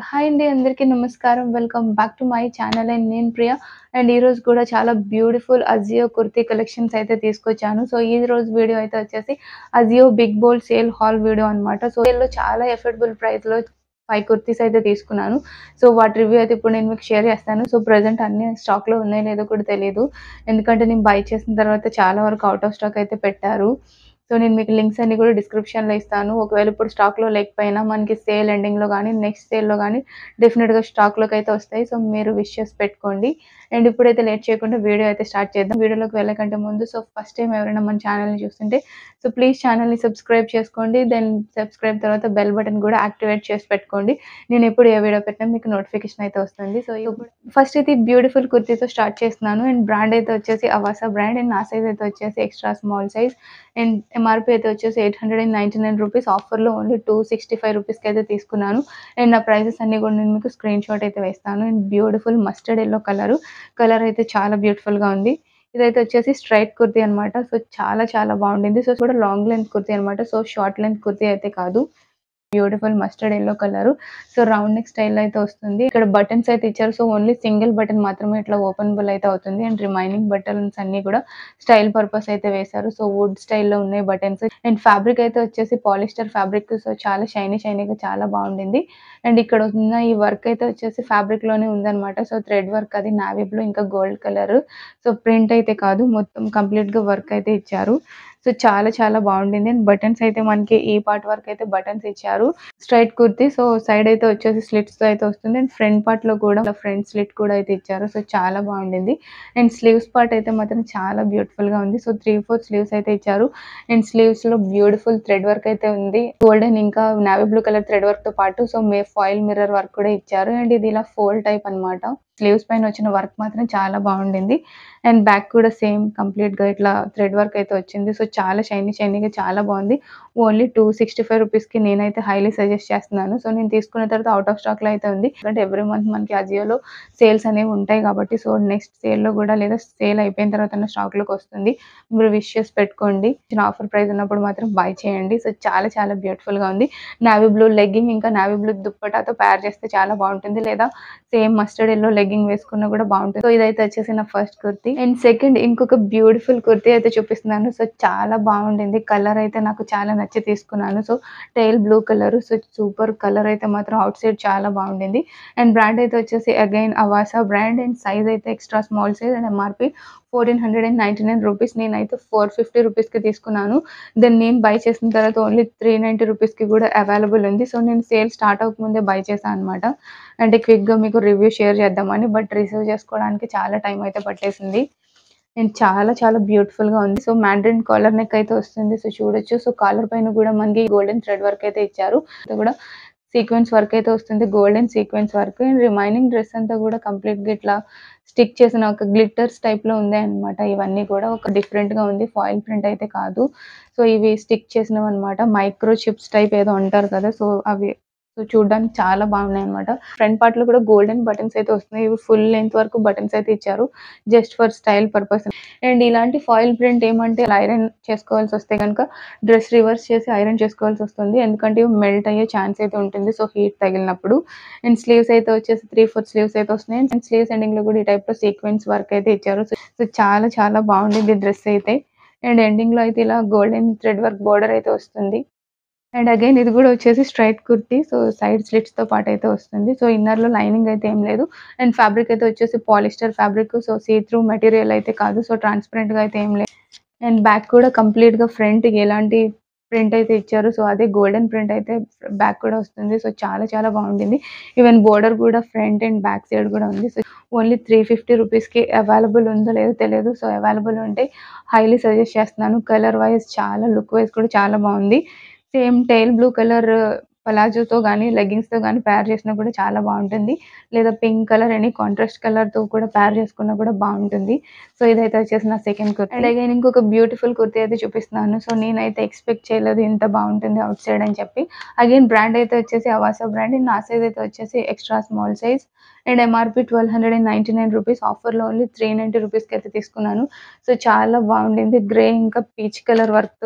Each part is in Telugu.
హాయ్ అండి అందరికీ నమస్కారం welcome back to my channel and నేను ప్రియ అండ్ ఈ రోజు కూడా చాలా బ్యూటిఫుల్ అజియో కుర్తీ కలెక్షన్స్ అయితే తీసుకొచ్చాను సో ఈ రోజు వీడియో అయితే వచ్చేసి Ajio big bold sale haul video అన్నమాట సో దీనిలో చాలా ఎఫర్డబుల్ ప్రైస్ లో ఫైవ్ కుర్తీస్ అయితే తీసుకున్నాను సో వాటి రివ్యూ అయితే ఇప్పుడు నేను మీకు షేర్ చేస్తాను సో ప్రజెంట్ అన్ని స్టాక్ లో ఉన్నాయో లేదో కూడా తెలియదు ఎందుకంటే నేను బై చేసిన తర్వాత చాలా వరకు అవుట్ ఆఫ్ స్టాక్ అయితే పెట్టారు సో నేను మీకు లింక్స్ అన్ని కూడా description లో ఇస్తాను ఒకవేళ ఇప్పుడు stock లో లేకపోయినా మనకి సేల్ లో కానీ నెక్స్ట్ సేల్లో కానీ డెఫినెట్గా స్టాక్లోకి అయితే వస్తాయి సో మీరు విష్ చేసి పెట్టుకోండి అండ్ ఇప్పుడైతే లేట్ చేయకుండా వీడియో అయితే స్టార్ట్ చేద్దాం వీడియోలోకి వెళ్ళకంటే ముందు సో ఫస్ట్ టైం ఎవరైనా మన ఛానల్ని చూస్తుంటే సో ప్లీజ్ ఛానల్ని సబ్స్క్రైబ్ చేసుకోండి దెన్ సబ్స్క్రైబ్ తర్వాత బెల్ బటన్ కూడా యాక్టివేట్ చేసి పెట్టుకోండి నేను ఎప్పుడు ఏ వీడియో పెట్టినా మీకు నోటిఫికేషన్ అయితే వస్తుంది సో ఫస్ట్ అయితే బ్యూటిఫుల్ కుర్తీతో స్టార్ట్ చేస్తున్నాను అండ్ బ్రాండ్ అయితే వచ్చేసి అవాసా బ్రాండ్ అండ్ నా సైజ్ అయితే వచ్చేసి extra small size and MRP అయితే వచ్చేసి eight hundred and ninety nine rupees ఆఫర్లో ఓన్లీ టూ సిక్స్టీ ఫైవ్ రూపీస్కి అయితే తీసుకున్నాను అండ్ నా ప్రైజెస్ అన్ని కూడా నేను మీకు స్క్రీన్ షాట్ అయితే వేస్తాను and beautiful mustard yellow colour colour అయితే చాలా బ్యూటిఫుల్గా ఉంది ఇదైతే వచ్చేసి స్ట్రైట్ కుర్తీ అనమాట సో చాలా చాలా బాగుండింది సో కూడా లాంగ్ లెంత్ కుర్తీ అనమాట సో షార్ట్ లెంత్ కుర్తీ అయితే కాదు beautiful mustard yellow colour so round neck style అయితే వస్తుంది ఇక్కడ బటన్స్ అయితే ఇచ్చారు సో ఓన్లీ సింగిల్ బటన్ మాత్రమే ఇట్లా ఓపెనబుల్ అయితే అవుతుంది అండ్ రిమైనింగ్ బటన్స్ అన్ని కూడా స్టైల్ పర్పస్ అయితే వేశారు సో వుడ్ స్టైల్లో ఉన్నాయి బటన్స్ అండ్ ఫ్యాబ్రిక్ అయితే వచ్చేసి పాలిస్టర్ ఫ్యాబ్రిక్ సో చాలా షైనీ షైనీగా చాలా బాగుండింది అండ్ ఇక్కడ ఉన్న ఈ వర్క్ అయితే వచ్చేసి ఫ్యాబ్రిక్ లోనే ఉందన్నమాట సో థ్రెడ్ వర్క్ అది నావీ బ్లూ ఇంకా గోల్డ్ కలర్ సో ప్రింట్ అయితే కాదు మొత్తం కంప్లీట్ గా వర్క్ అయితే ఇచ్చారు సో చాలా చాలా బాగుండింది అండ్ బటన్స్ అయితే మనకి ఈ పార్ట్ వరకు అయితే బటన్స్ ఇచ్చారు స్ట్రైట్ కుర్తి సో సైడ్ అయితే వచ్చేసి స్లిట్స్ తో అయితే వస్తుంది అండ్ ఫ్రంట్ పార్ట్ లో కూడా ఫ్రంట్ స్లిట్ కూడా అయితే ఇచ్చారు సో చాలా బాగుండింది అండ్ స్లీవ్స్ పార్ట్ అయితే మాత్రం చాలా బ్యూటిఫుల్ గా ఉంది సో త్రీ ఫోర్ స్లీవ్స్ అయితే ఇచ్చారు అండ్ స్లీవ్స్ లో బ్యూటిఫుల్ థ్రెడ్ వర్క్ అయితే ఉంది గోల్డెన్ ఇంకా navy blue colour thread work తో పాటు సో మే ఫాయిల్ మిర్రర్ వర్క్ కూడా ఇచ్చారు అండ్ ఇది ఇలా ఫోల్ టైప్ అన్నమాట స్లీవ్స్ పైన వచ్చిన వర్క్ మాత్రం చాలా బాగుండింది అండ్ బ్యాక్ కూడా సేమ్ కంప్లీట్ గా ఇట్లా థ్రెడ్ వర్క్ అయితే వచ్చింది సో చాలా షైనీ షైనీగా చాలా బాగుంది only two sixty five rupees కి నేనైతే హైలీ సజెస్ట్ చేస్తున్నాను సో నేను తీసుకున్న తర్వాత అవుట్ ఆఫ్ స్టాక్ లో అయితే ఉంది ఎందుకంటే ఎవ్రీ మంత్ మనకి అజియోలో సేల్స్ అనేవి ఉంటాయి కాబట్టి సో నెక్స్ట్ సేల్ లో కూడా లేదా సేల్ అయిపోయిన తర్వాత స్టాక్ లోకి వస్తుంది మీరు విష్ చేసి పెట్టుకోండి ఆఫర్ ప్రైస్ ఉన్నప్పుడు మాత్రం బై చేయండి సో చాలా చాలా బ్యూటిఫుల్ గా ఉంది నావీ బ్లూ లెగ్గింగ్ ఇంకా నావీ బ్లూ దుప్పటాతో పేర్ చేస్తే చాలా బాగుంటుంది లేదా సేమ్ మస్టర్డ్ ఎల్లో లెగ్గింగ్ వేసుకున్నా కూడా బాగుంటుంది సో ఇదైతే వచ్చేసి నా ఫస్ట్ కుర్తి అండ్ సెకండ్ ఇంకొక బ్యూటిఫుల్ కుర్తి అయితే చూపిస్తున్నాను సో చాలా బాగుండింది కలర్ అయితే నాకు చాలా నచ్చి తీసుకున్నాను so teal blue colour so super colour అయితే మాత్రం అవుట్ సైడ్ చాలా బాగుండింది అండ్ బ్రాండ్ అయితే వచ్చేసి again Avaasa brand and size అయితే extra small size and MRP fourteen hundred and ninety nine rupees నేనైతే ఫోర్ ఫిఫ్టీ రూపీస్కి తీసుకున్నాను దెన్ నేను బై చేసిన తర్వాత ఓన్లీ త్రీ నైంటీ రూపీస్కి కూడా అవైలబుల్ ఉంది సో నేను సేల్ స్టార్ట్ అవ్వకముందే బై చేశాను అనమాట అంటే క్విక్గా మీకు రివ్యూ షేర్ చేద్దామని బట్ రిసీవ్ చేసుకోవడానికి చాలా టైం అయితే పట్టేసింది అండ్ చాలా చాలా బ్యూటిఫుల్ గా ఉంది సో మ్యాండ్రిన్ కాలర్ నెక్ అయితే వస్తుంది సో చూడొచ్చు సో కాలర్ పైన కూడా మనకి గోల్డెన్ థ్రెడ్ వర్క్ అయితే ఇచ్చారు అది కూడా సీక్వెన్స్ వర్క్ అయితే వస్తుంది golden sequence work and remaining dress అంతా కూడా కంప్లీట్ గా ఇట్లా స్టిక్ చేసిన ఒక గ్లిటర్స్ టైప్ లో ఉంది అనమాట ఇవన్నీ కూడా ఒక డిఫరెంట్ గా ఉంది ఫాయిల్ ప్రింట్ అయితే కాదు సో ఇవి స్టిక్ చేసినవి అనమాట మైక్రో చిప్స్ టైప్ ఏదో అంటారు కదా సో అవి సో చూడడానికి చాలా బాగున్నాయి అనమాట ఫ్రంట్ పార్ట్ లో కూడా గోల్డెన్ బటన్స్ అయితే వస్తున్నాయి ఇవి ఫుల్ లెంత్ వరకు బటన్స్ అయితే ఇచ్చారు just for style purpose and ఇలాంటి ఫాయిల్ ప్రింట్ ఏమంటే ఐరన్ చేసుకోవాల్సి వస్తే కనుక డ్రెస్ రివర్స్ చేసి ఐరన్ చేసుకోవాల్సి వస్తుంది ఎందుకంటే ఇవి మెల్ట్ అయ్యే ఛాన్స్ అయితే ఉంటుంది సో హీట్ తగిలినప్పుడు అండ్ స్లీవ్స్ అయితే వచ్చేసి త్రీ ఫోర్ స్లీవ్స్ అయితే వస్తున్నాయి అండ్ స్లీవ్స్ ఎండింగ్ లో కూడా ఈ టైప్ లో సీక్వెన్స్ వర్క్ అయితే ఇచ్చారు సో చాలా చాలా బాగుంది డ్రెస్ అయితే అండ్ ఎండింగ్ లో అయితే ఇలా గోల్డెన్ థ్రెడ్ వర్క్ బోర్డర్ అయితే వస్తుంది అండ్ అగైన్ ఇది కూడా వచ్చేసి straight kurti so side slits తో పాటు అయితే వస్తుంది సో ఇన్నర్ లో లైనింగ్ అయితే ఏం లేదు అండ్ ఫ్యాబ్రిక్ అయితే వచ్చేసి polyester fabric so see through material అయితే కాదు సో ట్రాన్స్పరెంట్ గా అయితే ఏం లేదు అండ్ బ్యాక్ కూడా కంప్లీట్ గా ఫ్రంట్ ఎలాంటి ప్రింట్ అయితే ఇచ్చారు సో అదే గోల్డెన్ ప్రింట్ అయితే బ్యాక్ కూడా వస్తుంది సో చాలా చాలా బాగుంటుంది ఈవెన్ బోర్డర్ కూడా ఫ్రంట్ అండ్ బ్యాక్ సైడ్ కూడా ఉంది సో ఓన్లీ త్రీ ఫిఫ్టీ రూపీస్కి అవైలబుల్ ఉందో లేదో తెలియదు సో అవైలబుల్ ఉంటే హైలీ సజెస్ట్ చేస్తున్నాను కలర్ వైజ్ చాలా లుక్ వైజ్ కూడా చాలా బాగుంది సేమ్ టైల్ బ్లూ కలర్ పలాజోతో కానీ లెగ్గిన్స్తో కానీ పేర్ చేసినా కూడా చాలా బాగుంటుంది లేదా పింక్ కలర్ ఎనీ కాంట్రాస్ట్ కలర్తో కూడా పేర్ చేసుకున్నా కూడా బాగుంటుంది సో ఇదైతే వచ్చేసి నా సెకండ్ కుర్తి అండ్ అగైన్ ఇంకొక బ్యూటిఫుల్ కుర్తి అయితే చూపిస్తున్నాను సో నేనైతే ఎక్స్పెక్ట్ చేయలేదు ఇంత బాగుంటుంది అవుట్ సైడ్ అని చెప్పి అగైన్ బ్రాండ్ అయితే వచ్చేసి అవాసా బ్రాండ్ నా సైజ్ అయితే వచ్చేసి extra small size and MRP twelve hundred and ninety nine rupees ఆఫర్లో ఓన్లీ త్రీ నైంటీ రూపీస్కి అయితే తీసుకున్నాను సో చాలా బాగుండింది గ్రే ఇంకా పీచ్ కలర్ వర్క్తో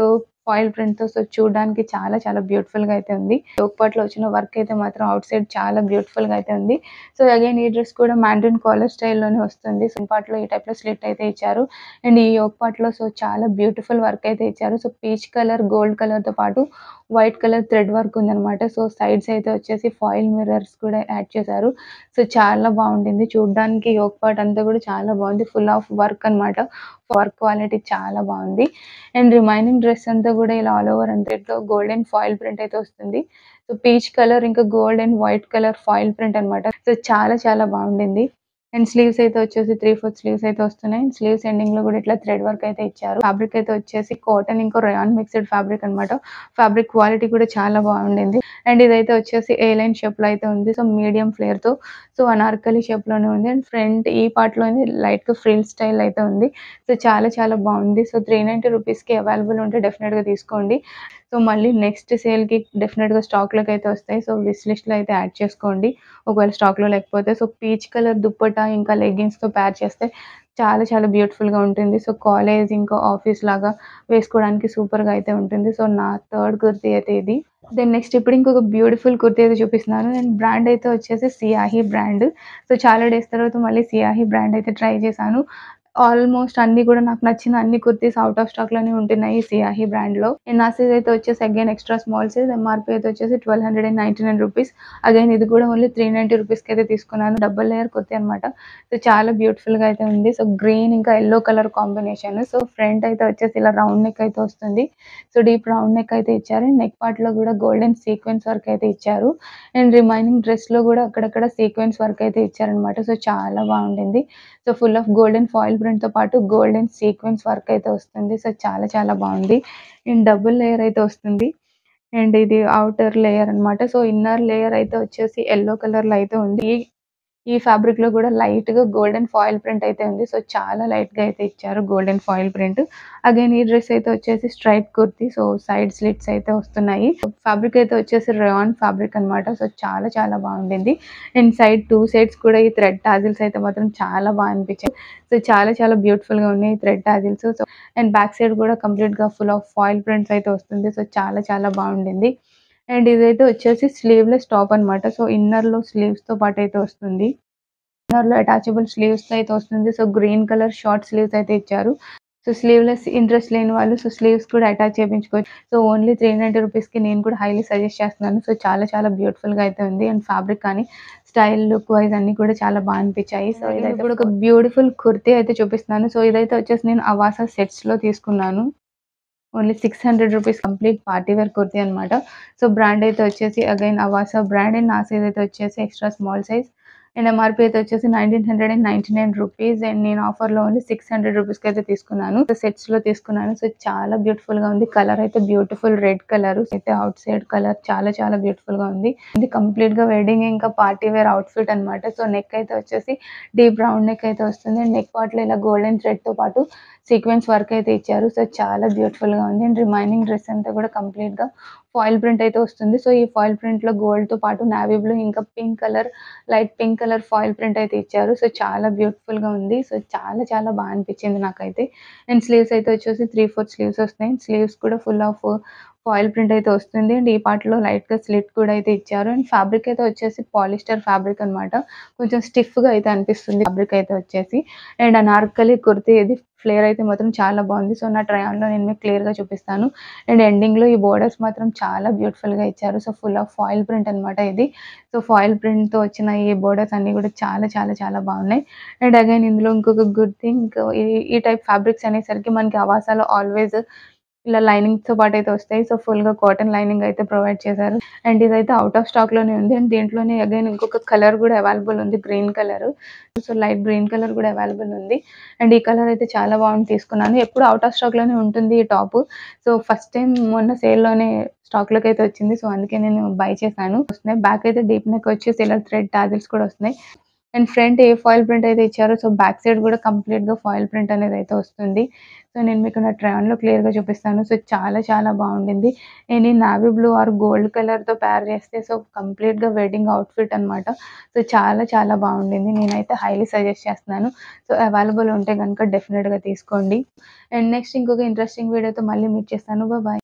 ఫాయిల్ ప్రింట్ తో సో చూడడానికి చాలా చాలా బ్యూటిఫుల్ గా అయితే ఉంది పార్ట్ లో వచ్చిన వర్క్ అయితే మాత్రం అవుట్ సైడ్ చాలా బ్యూటిఫుల్ గా అయితే ఉంది సో అగైన్ ఈ డ్రెస్ కూడా మ్యాండ్రిన్ కాలర్ స్టైల్లోనే వస్తుంది సో పార్ట్ లో ఈ టైప్ లో స్లిట్ అయితే ఇచ్చారు అండ్ ఈ యోక్ పార్ట్ లో సో చాలా బ్యూటిఫుల్ వర్క్ అయితే ఇచ్చారు so peach colour gold colour తో పాటు వైట్ కలర్ థ్రెడ్ వర్క్ ఉందన్నమాట సో సైడ్స్ అయితే వచ్చేసి ఫాయిల్ మిర్రర్స్ కూడా యాడ్ చేశారు సో చాలా బాగుండింది చూడడానికి యోక్ పార్ట్ అంతా కూడా చాలా బాగుంది ఫుల్ ఆఫ్ వర్క్ అన్నమాట వర్క్ క్వాలిటీ చాలా బాగుంది అండ్ రిమైనింగ్ డ్రెస్ అంతా కూడా ఇలా ఆల్ ఓవర్ అంతా గోల్డెన్ ఫాయిల్ ప్రింట్ అయితే వస్తుంది సో పీచ్ కలర్ ఇంకా gold and white colour foil print అన్నమాట సో చాలా చాలా బాగుండింది అండ్ స్లీవ్స్ అయితే వచ్చేసి త్రీ ఫోర్త్ స్లీవ్స్ అయితే వస్తున్నాయి అండ్ స్లీవ్స్ ఎండింగ్ లో కూడా ఇట్లా థ్రెడ్ వర్క్ అయితే ఇచ్చారు ఫ్యాబ్రిక్ అయితే వచ్చేసి కాటన్ ఇంకా రయాన్ మిక్స్డ్ ఫ్యాబ్రిక్ అన్నమాట ఫ్యాబ్రిక్ క్వాలిటీ కూడా చాలా బాగుండింది అండ్ ఇదైతే వచ్చేసి ఏ లైన్ షేప్ లో అయితే ఉంది సో మీడియం ఫ్లేర్ తో సో అనార్కలి షేప్ లోనే ఉంది అండ్ ఫ్రంట్ ఈ పార్ట్ లోనే లైట్ గా ఫ్రిల్ స్టైల్ అయితే ఉంది సో చాలా చాలా బాగుంది సో త్రీ నైన్టీ రూపీస్ కి అవైలబుల్ ఉంటే డెఫినెట్ గా తీసుకోండి సో మళ్ళీ నెక్స్ట్ సేల్ కి డెఫినెట్ గా స్టాక్ లోకి అయితే వస్తాయి సో విష్ లిస్ట్ లో అయితే యాడ్ చేసుకోండి ఒకవేళ స్టాక్ లో లేకపోతే సో పీచ్ కలర్ దుప్పట ఇంకా లెగ్గిన్స్ తో ప్యార్ చేస్తే చాలా చాలా బ్యూటిఫుల్ గా ఉంటుంది సో కాలేజ్ ఇంకా ఆఫీస్ లాగా వేసుకోవడానికి సూపర్ గా అయితే ఉంటుంది సో నా థర్డ్ కుర్తీ అయితే ఇది దెన్ నెక్స్ట్ ఇప్పుడు ఇంకొక బ్యూటిఫుల్ కుర్తీ అయితే చూపిస్తున్నాను అండ్ బ్రాండ్ అయితే వచ్చేసి సియాహి బ్రాండ్ సో చాలా డేస్ తర్వాత మళ్ళీ సియాహి బ్రాండ్ అయితే ట్రై చేశాను ఆల్మోస్ట్ అన్ని కూడా నాకు నచ్చిన అన్ని కుర్తీస్ అవుట్ ఆఫ్ స్టాక్ లోనే ఉంటున్నాయి సియాహి బ్రాండ్ లో అండ్ నా సైజ్ అయితే వచ్చేసి again extra small size MRP అయితే వచ్చేసి twelve hundred and ninety nine rupees again ఇది కూడా ఓన్లీ త్రీ నైన్టీ రూపీస్ కి అయితే తీసుకున్నాను డబుల్ లేయర్ కుర్తీ అనమాట సో చాలా బ్యూటిఫుల్ గా అయితే ఉంది సో గ్రీన్ ఇంకా yellow colour combination so front అయితే వచ్చేసి ఇలా రౌండ్ నెక్ అయితే వస్తుంది సో డీప్ రౌండ్ నెక్ అయితే ఇచ్చారు నెక్ పార్ట్ లో కూడా గోల్డెన్ సీక్వెన్స్ వర్క్ అయితే ఇచ్చారు అండ్ రిమైనింగ్ డ్రెస్ లో కూడా అక్కడక్కడ సీక్వెన్స్ వర్క్ అయితే ఇచ్చారనమాట సో చాలా బాగుండింది so full of golden foil print తో పాటు గోల్డెన్ సీక్వెన్స్ వర్క్ అయితే వస్తుంది సో చాలా చాలా బాగుంది అండ్ డబుల్ లేయర్ అయితే వస్తుంది అండ్ ఇది అవుటర్ లేయర్ అన్నమాట సో ఇన్నర్ లేయర్ అయితే వచ్చేసి ఎల్లో కలర్ లో అయితే ఉంది ఈ- ఈ ఫ్యాబ్రిక్ లో కూడా లైట్ గా గోల్డెన్ ఫాయిల్ ప్రింట్ అయితే ఉంది సో చాలా లైట్ గా అయితే ఇచ్చారు గోల్డెన్ ఫాయిల్ ప్రింట్ అగైన్ ఈ డ్రెస్ అయితే వచ్చేసి straight kurti so side slits అయితే వస్తున్నాయి ఫ్యాబ్రిక్ అయితే వచ్చేసి రేయాన్ ఫ్యాబ్రిక్ అన్నమాట సో చాలా చాలా బాగుండింది అండ్ సైడ్ టూ సైడ్స్ కూడా ఈ థ్రెడ్ టాజిల్స్ అయితే మాత్రం చాలా బాగా అనిపించాయి సో చాలా చాలా బ్యూటిఫుల్ గా ఉన్నాయి thread tassels so and back side కూడా కంప్లీట్ గా ఫుల్ ఆఫ్ ఫాయిల్ ప్రింట్స్ అయితే వస్తుంది సో చాలా చాలా బాగుండింది అండ్ ఇదైతే వచ్చేసి స్లీవ్లెస్ టాప్ అన్నమాట సో ఇన్నర్ లో స్లీవ్స్ తో పాటు అయితే వస్తుంది ఇన్నర్ లో అటాచబుల్ స్లీవ్స్ తో అయితే వస్తుంది so green colour short sleeves అయితే ఇచ్చారు సో స్లీవ్లెస్ ఇంట్రెస్ట్ లేని వాళ్ళు సో స్లీవ్స్ కూడా అటాచ్ చేయించుకోవచ్చు so only three ninety rupees కి నేను కూడా హైలీ సజెస్ట్ చేస్తున్నాను సో చాలా చాలా బ్యూటిఫుల్ గా అయితే ఉంది అండ్ ఫ్యాబ్రిక్ కానీ స్టైల్ లుక్ వైజ్ అన్ని కూడా చాలా బాగా అనిపించాయి సో ఇదైతే కూడా ఒక బ్యూటిఫుల్ కుర్తీ అయితే చూపిస్తున్నాను సో ఇదైతే వచ్చేసి నేను అవాసా సెట్స్ లో తీసుకున్నాను only six hundred rupees complete party wear kurti అనమాట సో బ్రాండ్ అయితే వచ్చేసి అగైన్ అవాసా బ్రాండ్ అండ్ నా సైజ్ అయితే వచ్చేసి extra small size and MRP అయితే వచ్చేసి nineteen hundred and ninety nine rupees and నేను ఆఫర్ లో ఓన్లీ సిక్స్ హండ్రెడ్ రూపీస్ కి అయితే తీసుకున్నాను సెట్స్ లో తీసుకున్నాను సో చాలా బ్యూటిఫుల్ గా ఉంది కలర్ అయితే బ్యూటిఫుల్ రెడ్ కలర్ అయితే అవుట్ సైడ్ కలర్ చాలా చాలా బ్యూటిఫుల్ గా ఉంది ఇది కంప్లీట్ గా వెడ్డింగ్ ఇంకా పార్టీ వేర్ అవుట్ ఫిట్ అనమాట సో నెక్ అయితే వచ్చేసి డీప్ రౌండ్ నెక్ అయితే వస్తుంది అండ్ నెక్ పార్ట్ లో ఇలా గోల్డెన్ థ్రెడ్ తో పాటు సీక్వెన్స్ వర్క్ అయితే ఇచ్చారు సో చాలా బ్యూటిఫుల్ గా ఉంది అండ్ రిమైనింగ్ డ్రెస్ అంతా కూడా కంప్లీట్ గా ఫాయిల్ ప్రింట్ అయితే వస్తుంది సో ఈ ఫాయిల్ ప్రింట్ లో గోల్డ్ తో పాటు నావీ బ్లూ ఇంకా pink colour light pink colour foil print అయితే ఇచ్చారు సో చాలా బ్యూటిఫుల్ గా ఉంది సో చాలా చాలా బాగా అనిపించింది నాకైతే అండ్ స్లీవ్స్ అయితే వచ్చేసి త్రీ ఫోర్ స్లీవ్స్ వస్తున్నాయి స్లీవ్స్ కూడా ఫుల్ ఆఫ్ ఫాయిల్ ప్రింట్ అయితే వస్తుంది అండ్ ఈ part లో లైట్ గా స్లిట్ కూడా అయితే ఇచ్చారు అండ్ ఫ్యాబ్రిక్ అయితే వచ్చేసి పాలిస్టర్ ఫ్యాబ్రిక్ అన్నమాట కొంచెం స్టిఫ్ గా అయితే అనిపిస్తుంది ఫ్యాబ్రిక్ అయితే వచ్చేసి అండ్ అనార్కలి కుర్తీ ఇది ఫ్లేర్ అయితే మాత్రం చాలా బాగుంది సో నా ట్రై ఆన్ లో నేను మీకు క్లియర్ గా చూపిస్తాను అండ్ ఎండింగ్ లో ఈ బోర్డర్స్ మాత్రం చాలా బ్యూటిఫుల్ గా ఇచ్చారు so full of foil print అన్నమాట ఇది సో ఫాయిల్ ప్రింట్ తో వచ్చిన ఈ బోర్డర్స్ అన్ని కూడా చాలా చాలా చాలా బాగున్నాయి అండ్ అగైన్ ఇందులో ఇంకొక గుడ్ థింగ్ ఈ టైప్ ఫ్యాబ్రిక్స్ అనేసరికి మనకి అవాసాలో ఆల్వేస్ ఇలా లైనింగ్ తో పాటు అయితే వస్తాయి సో ఫుల్ గా కాటన్ లైనింగ్ అయితే ప్రొవైడ్ చేశారు అండ్ ఇదైతే అవుట్ ఆఫ్ స్టాక్ లోనే ఉంది అండ్ దీంట్లోనే అగైన్ ఇంకొక కలర్ కూడా అవైలబుల్ ఉంది green colour so light green colour కూడా అవైలబుల్ ఉంది అండ్ ఈ కలర్ అయితే చాలా బాగుంది తీసుకున్నాను ఎప్పుడు అవుట్ ఆఫ్ స్టాక్ లోనే ఉంటుంది ఈ టాప్ సో ఫస్ట్ టైం మొన్న సేల్ లోనే స్టాక్ లోకి అయితే వచ్చింది సో అందుకే నేను బై చేశాను వస్తున్నాయి బ్యాక్ అయితే డీప్ నెక్ వచ్చేసి ఇలా థ్రెడ్ టాజిల్స్ కూడా వస్తున్నాయి అండ్ ఫ్రంట్ ఏ ఫాయిల్ ప్రింట్ అయితే ఇచ్చారో సో బ్యాక్ సైడ్ కూడా కంప్లీట్ గా ఫాయిల్ ప్రింట్ అనేది అయితే వస్తుంది సో నేను మీకు నా ట్రాన్ లో క్లియర్ గా చూపిస్తాను సో చాలా చాలా బాగుండింది any navy blue or gold colour తో పేర్ చేస్తే సో కంప్లీట్ గా వెడ్డింగ్ అవుట్ఫిట్ అన్నమాట సో చాలా చాలా బాగుండింది నేనైతే హైలీ సజెస్ట్ చేస్తున్నాను సో అవైలబుల్ ఉంటే కనుక డెఫినెట్ గా తీసుకోండి అండ్ నెక్స్ట్ ఇంకొక ఇంట్రెస్టింగ్ వీడియోతో మళ్ళీ మీట్ చేస్తాను బాయ్